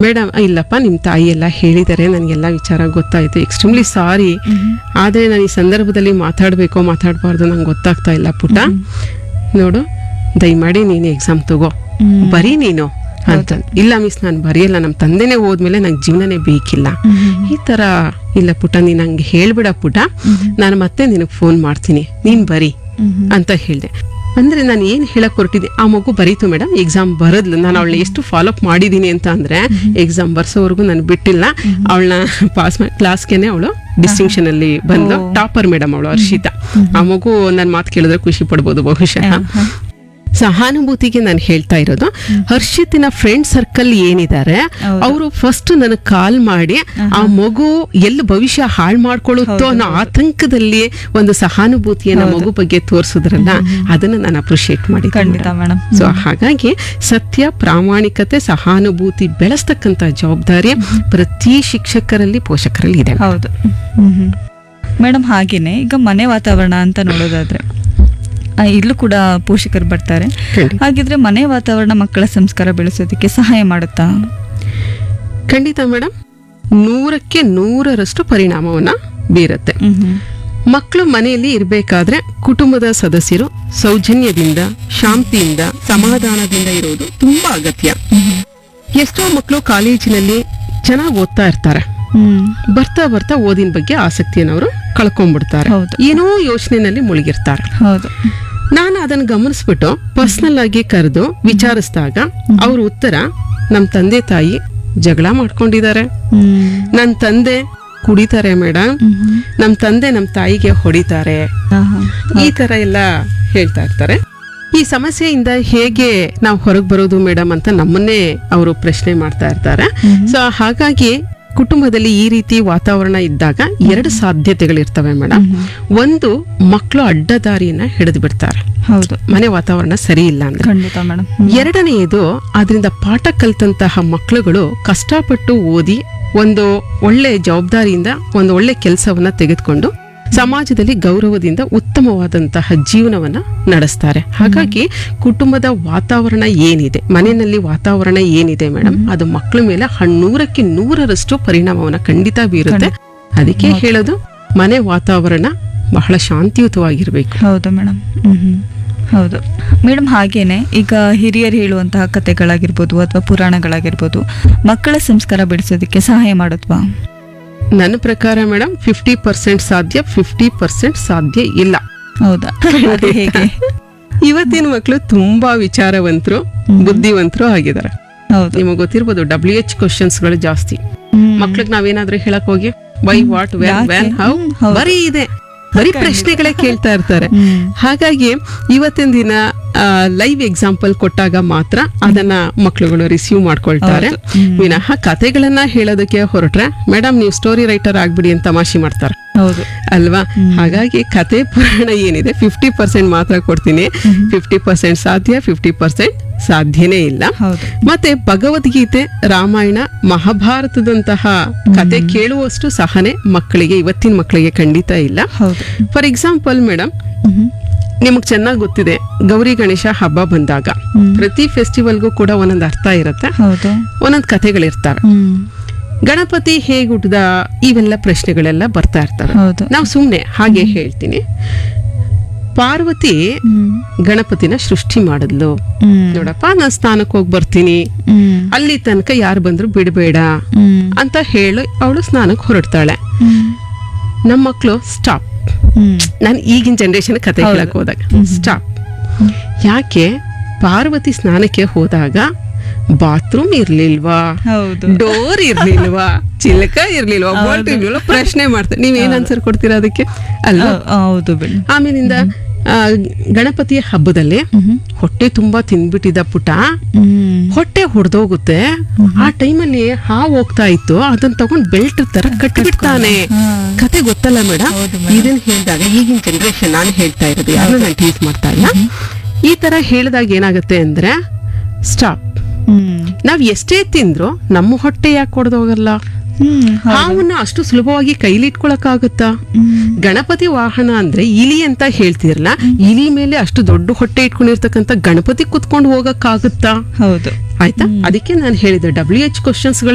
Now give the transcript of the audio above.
Madam ಇಲ್ಲಪ್ಪ ನಿಮ್ಮ ತಾಯಿ ಎಲ್ಲ ಹೇಳಿದ್ದಾರೆ ನನಗೆಲ್ಲ ವಿಚಾರ ಗೊತ್ತಾಯ್ತು ಎಕ್ಸ್ಟ್ರೀಮ್ಲಿ ಸಾರಿ ಆದರೆ ನಾನು ಈ ಸಂದರ್ಭದಲ್ಲಿ ಮಾತಾಡಬೇಕೋ ಮಾತಾಡಬಾರ್ದು ನಂಗೆ ಗೊತ್ತಾಗ್ತಾ ಇಲ್ಲ ಪುಟ ನೋಡು ದಯಮಾಡಿ ನೀನು ಎಕ್ಸಾಮ್ ತಗೋ ಬರೀ ನೀನು ಅಂತ ಇಲ್ಲ ಮಿಸ್ ನಾನು ಬರೆಯಲ್ಲ ನಮ್ಮ ತಂದೆನೇ ಹೋದ್ಮೇಲೆ ನಂಗೆ ಜೀವನನೇ ಬೇಕಿಲ್ಲ ಈ ಥರ ಇಲ್ಲ ಪುಟ ನೀನು ನಂಗೆ ಹೇಳ್ಬಿಡ ಪುಟ ನಾನು ಮತ್ತೆ ನಿನಗೆ ಫೋನ್ ಮಾಡ್ತೀನಿ ನೀನು ಬರಿ ಅಂತ ಹೇಳಿದೆ ಅಂದ್ರೆ ನಾನು ಏನು ಹೇಳಕ್ ಹೊರಟಿದ್ದೆ ಆ ಮಗು ಬರೀತು ಮೇಡಮ್ ಎಕ್ಸಾಮ್ ಬರದ್ಲು ನಾನು ಅವಳನ್ನ ಎಷ್ಟು ಫಾಲೋ ಅಪ್ ಮಾಡಿದ್ದೀನಿ ಅಂತ ಅಂದ್ರೆ ಎಕ್ಸಾಮ್ ಬರ್ಸೋವರೆಗೂ ನಾನು ಬಿಟ್ಟಿಲ್ಲ ಅವಳನ್ನ ಪಾಸ್ ಕ್ಲಾಸ್ಗೆನೆ ಅವಳು ಡಿಸ್ಟಿಂಕ್ಷನ್ ಅಲ್ಲಿ ಬಂದು ಟಾಪರ್ ಮೇಡಮ್ ಅವಳು ಹರ್ಷಿತಾ ಆ ಮಗು ನನ್ನ ಮಾತು ಕೇಳಿದ್ರೆ ಖುಷಿ ಪಡ್ಬೋದು ಬಹುಶಃ ಸಹಾನುಭೂತಿಗೆ ನಾನು ಹೇಳ್ತಾ ಇರೋದು ಹರ್ಷಿತಿನ ಫ್ರೆಂಡ್ ಸರ್ಕಲ್ ಏನಿದ್ದಾರೆ ಹೌದು. ಅವರು ಫಸ್ಟ್ ನನಗೆ ಕಾಲ್ ಮಾಡಿ ಆ ಮಗು ಎಲ್ಲಿ ಭವಿಷ್ಯ ಹಾಳು ಮಾಡ್ಕೊಳ್ಳುತ್ತೋ ಅನ್ನೋ ಆತಂಕದಲ್ಲಿ ಒಂದು ಸಹಾನುಭೂತಿಯನ್ನ ಮಗು ಬಗ್ಗೆ ತೋರಿಸಿದ್ರಲ್ಲ ಅದನ್ನ ನಾನು ಅಪ್ರಿಶಿಯೇಟ್ ಮಾಡಿ ಖಂಡಿತ ಮೇಡಮ್ ಸೊ ಹಾಗಾಗಿ ಸತ್ಯ ಪ್ರಾಮಾಣಿಕತೆ ಸಹಾನುಭೂತಿ ಬೆಳೆಸ್ತಕ್ಕಂತ ಜವಾಬ್ದಾರಿ ಪ್ರತಿ ಶಿಕ್ಷಕರಲ್ಲಿ ಪೋಷಕರಲ್ಲಿ ಇದೆ ಹೌದು ಮೇಡಮ್ ಹಾಗೇನೆ ಈಗ ಮನೆ ವಾತಾವರಣ ಅಂತ ನೋಡೋದಾದ್ರೆ ಆ, ಇಲ್ಲೂ ಕೂಡ ಪೋಷಕರು ಬರ್ತಾರೆ ಖಂಡಿತ. ಹಾಗಿದ್ರೆ ಮನೆ ವಾತಾವರಣ ಮಕ್ಕಳ ಸಂಸ್ಕಾರ ಬೆಳೆಸೋದಕ್ಕೆ ಸಹಾಯ ಮಾಡುತ್ತಾ ಖಂಡಿತ ಮೇಡಮ್ ನೂರಕ್ಕೆ ನೂರರಷ್ಟು ಪರಿಣಾಮವನ್ನ ಬೀರುತ್ತೆ ಮಕ್ಕಳು ಮನೆಯಲ್ಲಿ ಇರಬೇಕಾದ್ರೆ ಕುಟುಂಬದ ಸದಸ್ಯರು ಸೌಜನ್ಯದಿಂದ ಶಾಂತಿಯಿಂದ ಸಮಾಧಾನದಿಂದ ಇರೋದು ತುಂಬಾ ಅಗತ್ಯ ಎಷ್ಟೋ ಮಕ್ಕಳು ಕಾಲೇಜಿನಲ್ಲಿ ಚೆನ್ನಾಗಿ ಓದ್ತಾ ಇರ್ತಾರೆ ಹ್ಮ್ ಬರ್ತಾ ಬರ್ತಾ ಓದಿನ ಬಗ್ಗೆ ಆಸಕ್ತಿಯನ್ನು ಅವರು ಕಳ್ಕೊಂಡ್ಬಿಡ್ತಾರೆ ಹೌದು. ಏನೋ ಯೋಚನೆನಲ್ಲಿ ಮುಳುಗಿರ್ತಾರೆ ಹೌದು ನಾನು ಅದನ್ನ ಗಮನಿಸ್ಬಿಟ್ಟು ಪರ್ಸನಲ್ ಆಗಿ ಕರೆದು ವಿಚಾರಿಸಿದಾಗ ಅವ್ರ ಉತ್ತರ ನಮ್ಮ ತಂದೆ ತಾಯಿ ಜಗಳ ಮಾಡ್ಕೊಂಡಿದ್ದಾರೆ ಹ್ಮ್ ನನ್ನ ತಂದೆ ಕುಡಿತಾರೆ ಮೇಡಮ್ ಹ್ಮ್. ನಮ್ಮ ತಂದೆ ನಮ್ಮ ತಾಯಿಗೆ ಹೊಡಿತಾರೆ ಆಹಾ. ಈ ತರ ಎಲ್ಲ ಹೇಳ್ತಾ ಇರ್ತಾರೆ ಈ ಸಮಸ್ಯೆಯಿಂದ ಹೇಗೆ ನಾವು ಹೊರಗೆ ಬರೋದು ಮೇಡಮ್ ಅಂತ ನಮ್ಮನ್ನೇ ಅವರು ಪ್ರಶ್ನೆ ಮಾಡ್ತಾ ಇರ್ತಾರೆ ಸೊ ಹಾಗಾಗಿ ಕುಟುಂಬದಲ್ಲಿ ಈ ರೀತಿ ವಾತಾವರಣ ಇದ್ದಾಗ ಎರಡು ಸಾಧ್ಯತೆಗಳಿರ್ತವೆ ಮೇಡಮ್ ಒಂದು ಮಕ್ಕಳು ಅಡ್ಡದಾರಿಯನ್ನ ಹಿಡಿದು ಬಿಡ್ತಾರೆ ಹೌದು ಮನೆ ವಾತಾವರಣ ಸರಿ ಇಲ್ಲ ಅಂದ್ರೆ ಖಂಡಿತ ಮೇಡಮ್ ಎರಡನೆಯದು ಅದರಿಂದ ಪಾಠ ಕಲ್ತಂತಹ ಮಕ್ಕಳುಗಳು ಕಷ್ಟಪಟ್ಟು ಓದಿ ಒಂದು ಒಳ್ಳೆ ಜವಾಬ್ದಾರಿಯಿಂದ ಒಂದು ಒಳ್ಳೆ ಕೆಲಸವನ್ನ ತೆಗೆದುಕೊಂಡು ಸಮಾಜದಲ್ಲಿ ಗೌರವದಿಂದ ಉತ್ತಮವಾದಂತಹ ಜೀವನವನ್ನ ನಡೆಸ್ತಾರೆ ಹಾಗಾಗಿ ಕುಟುಂಬದ ವಾತಾವರಣ ಏನಿದೆ ಮನೆಯಲ್ಲಿ ವಾತಾವರಣ ಏನಿದೆ ಮೇಡಮ್ ಅದು ಮಕ್ಕಳ ಮೇಲೆ ಹಣ್ಣೂರಕ್ಕೆ ನೂರರಷ್ಟು ಪರಿಣಾಮವನ್ನ ಖಂಡಿತ ಬೀರುತ್ತೆ ಅದಕ್ಕೆ ಹೇಳೋದು ಮನೆ ವಾತಾವರಣ ಬಹಳ ಶಾಂತಿಯುತವಾಗಿರ್ಬೇಕು ಹೌದು ಮೇಡಮ್ ಹೌದು ಮೇಡಮ್ ಹಾಗೇನೆ ಈಗ ಹಿರಿಯರು ಹೇಳುವಂತಹ ಕಥೆಗಳಾಗಿರ್ಬೋದು ಅಥವಾ ಪುರಾಣಗಳಾಗಿರ್ಬೋದು ಮಕ್ಕಳ ಸಂಸ್ಕಾರ ಬೆಳೆಸೋದಕ್ಕೆ ಸಹಾಯ ಮಾಡುತ್ತವಾ ನನ್ನ ಪ್ರಕಾರ ಮೇಡಮ್ ಫಿಫ್ಟಿ ಪರ್ಸೆಂಟ್ ಸಾಧ್ಯ ಫಿಫ್ಟಿ ಪರ್ಸೆಂಟ್ ಸಾಧ್ಯ ಇಲ್ಲ ಹೌದಾ ಅದು ಹೇಗೆ ಇವತ್ತಿನ ಮಕ್ಕಳು ತುಂಬಾ ವಿಚಾರವಂತರು ಬುದ್ಧಿವಂತರು ಆಗಿದ್ದಾರೆ ಹೌದು ನಿಮಗೆ ಗೊತ್ತಿರ್ಬೋದು ಡಬ್ಲ್ಯೂ ಎಚ್ ಗಳು ಜಾಸ್ತಿ ಹ್ಮ್. ಮಕ್ಳಿಗೆ ನಾವೇನಾದ್ರೂ ಹೇಳಕ್ ಹೋಗಿ ವೈ ವಾಟ್ ವೆನ್ ಯಾಕೆ? ವ್ಯಾನ್ ಹೌ ಹ್ಮ್, ಹೌದು. ಬರೀ ಇದೆ ಬರೀ ಪ್ರಶ್ನೆಗಳೇ ಕೇಳ್ತಾ ಇರ್ತಾರೆ ಹ್ಮ್. ಹಾಗಾಗಿ ಇವತ್ತಿನ ದಿನ ಲೈವ್ ಎಕ್ಸಾಂಪಲ್ ಕೊಟ್ಟಾಗ ಮಾತ್ರ ಅದನ್ನ ಮಕ್ಕಳುಗಳು ರಿಸೀವ್ ಮಾಡ್ಕೊಳ್ತಾರೆ ಹೌದು. ಹ್ಮ್. ವಿನಃ ಕತೆಗಳನ್ನ ಹೇಳೋದಕ್ಕೆ ಹೊರಟ್ರೆ ಮೇಡಮ್ ನೀವು ಸ್ಟೋರಿ ರೈಟರ್ ಆಗ್ಬಿಡಿ ಅಂತ ತಮಾಷೆ ಮಾಡ್ತಾರೆ ಹೌದು ಅಲ್ವಾ ಹಾಗಾಗಿ ಕತೆ ಪುರಾಣ ಏನಿದೆ ಫಿಫ್ಟಿ ಪರ್ಸೆಂಟ್ ಮಾತ್ರ ಕೊಡ್ತೀನಿ ಫಿಫ್ಟಿ ಪರ್ಸೆಂಟ್ ಸಾಧ್ಯ ಫಿಫ್ಟಿ ಪರ್ಸೆಂಟ್ ಸಾಧ್ಯನೇ ಇಲ್ಲ ಹೌದು ಮತ್ತೆ ಭಗವದ್ಗೀತೆ ರಾಮಾಯಣ ಮಹಾಭಾರತದಂತಹ ಕತೆ ಕೇಳುವಷ್ಟು ಸಹನೆ ಮಕ್ಕಳಿಗೆ ಇವತ್ತಿನ ಮಕ್ಕಳಿಗೆ ಖಂಡಿತ ಇಲ್ಲ ಹೌದು ಫಾರ್ ಎಕ್ಸಾಂಪಲ್ ಮೇಡಮ್ ಹ್ಮ್. ನಿಮಗ್ ಚೆನ್ನಾಗಿ ಗೊತ್ತಿದೆ ಗೌರಿ ಗಣೇಶ ಹಬ್ಬ ಬಂದಾಗ ಹ್ಮ್. ಪ್ರತಿ ಫೆಸ್ಟಿವಲ್ಗೂ ಕೂಡ ಒಂದೊಂದು ಅರ್ಥ ಇರುತ್ತೆ ಹೌದು ಒಂದೊಂದು ಕಥೆಗಳಿರ್ತವೆ ಹ್ಮ್ ಗಣಪತಿ ಹೇಗ್ ಹುಟ್ಟದ ಇವೆಲ್ಲ ಪ್ರಶ್ನೆಗಳೆಲ್ಲ ಬರ್ತಾ ಇರ್ತವೆ ಹೌದು ನಾವು ಸುಮ್ನೆ ಹಾಗೆ ಹೇಳ್ತೀನಿ ಪಾರ್ವತಿ ಹ್ಮ್ ಗಣಪತಿನ ಸೃಷ್ಟಿ ಮಾಡಿದ್ಲು ಹ್ಮ್ ನೋಡಪ್ಪ ನಾನು ಸ್ನಾನಕ್ಕೆ ಹೋಗಿ ಬರ್ತೀನಿ ಹ್ಮ್ ಅಲ್ಲಿ ತನಕ ಯಾರು ಬಂದ್ರು ಬಿಡಬೇಡ ಹ್ಮ್ ಅಂತ ಹೇಳಿ ಅವಳು ಸ್ನಾನಕ್ಕೆ ಹೊರಡ್ತಾಳೆ ಹ್ಮ್ ನಮ್ಮ ಮಕ್ಕಳು ಸ್ಟಾಪ್ ಹ್ಮ್ ನಾನು ಈಗಿನ ಜನರೇಷನ್ ಕತೆ ಹೌದು. ಹೇಳಕ್ ಹೋದಾಗ ಸ್ಟಾಪ್ ಯಾಕೆ ಪಾರ್ವತಿ ಸ್ನಾನಕ್ಕೆ ಹೋದಾಗ ಬಾತ್ರೂಮ್ ಇರ್ಲಿಲ್ವಾ ಹೌದು ಡೋರ್ ಇರ್ಲಿಲ್ವಾ ಚಿಲಕ ಇರ್ಲಿಲ್ವಾ ಬೋಲ್ಟ್ ಇರ್ಲಿಲ್ವಾ ಪ್ರಶ್ನೆ ಮಾಡ್ತಾರೆ ನೀವ್ ಏನ್ ಆನ್ಸರ್ ಕೊಡ್ತೀರಾ ಅದಕ್ಕೆ ಅಲ್ವಾ ಹೌ- ಹೌದು ಬಿಡಿ ಆಮೇಲಿಂದ ಆ, ಗಣಪತಿಯ ಹಬ್ಬದಲ್ಲಿ ಹೊಟ್ಟೆ ತುಂಬಾ ತಿಂದ್ಬಿಟ್ಟಿದ್ದ ಪುಟ ಹ್ಮ್ ಹೊಟ್ಟೆ ಹೊಡೆದೋಗುತ್ತೆ ಆ ಟೈಮಲ್ಲಿ ಹಾವು ಹೋಗ್ತಾ ಇತ್ತು ಅದನ್ನ ತಗೊಂಡ್ ಬೆಲ್ಟ್ ತರ ಕಟ್ಟಿಬಿಡ್ತಾನೆ ಹಾ. ಕತೆ ಗೊತ್ತಲ್ಲ ಮೇಡಮ್ ಹೌದು ಇದನ್ನ ಹೇಳಿದಾಗ ಈಗಿನ ಜನರೇಷನ್ ನಾನು ಹೇಳ್ತಾ ಇರೋದು ಯಾರು ನಾನು ಟೀಸ್ ಮಾಡ್ತಾ ಇಲ್ಲ ಈ ತರ ಹೇಳಿದಾಗ ಏನಾಗುತ್ತೆ ಅಂದ್ರೆ ಸ್ಟಾಪ್ ಹ್ಮ್ ನಾವ್ ಎಷ್ಟೇ ತಿಂದ್ರು ನಮ್ಮ ಹೊಟ್ಟೆ ಯಾಕೆ ಹೊಡೆದೋಗಲ್ಲ ಹ್ಮ್ ಹಾವನ್ನ ಅಷ್ಟು ಸುಲಭವಾಗಿ ಕೈಲಿಟ್ಕೊಳಕ್ಕಾಗುತ್ತಾ ಹ್ಮ್. ಗಣಪತಿ ವಾಹನ ಅಂದ್ರೆ ಇಲಿ ಅಂತ ಹೇಳ್ತಿರಲ್ಲ ಇಲಿ ಮೇಲೆ ಅಷ್ಟು ದೊಡ್ಡ ಹೊಟ್ಟೆ ಇಟ್ಕೊಂಡಿರ್ತಕ್ಕಂಥ ಗಣಪತಿ ಕುತ್ಕೊಂಡು ಹೋಗಕ್ಕಾಗುತ್ತಾ ಹೌದು ಆಯ್ತಾ ಅದಕ್ಕೆ ನಾನು ಹೇಳಿದೆ ಡಬ್ಲ್ಯೂ ಎಚ್ ಕ್ವಶನ್ಸ್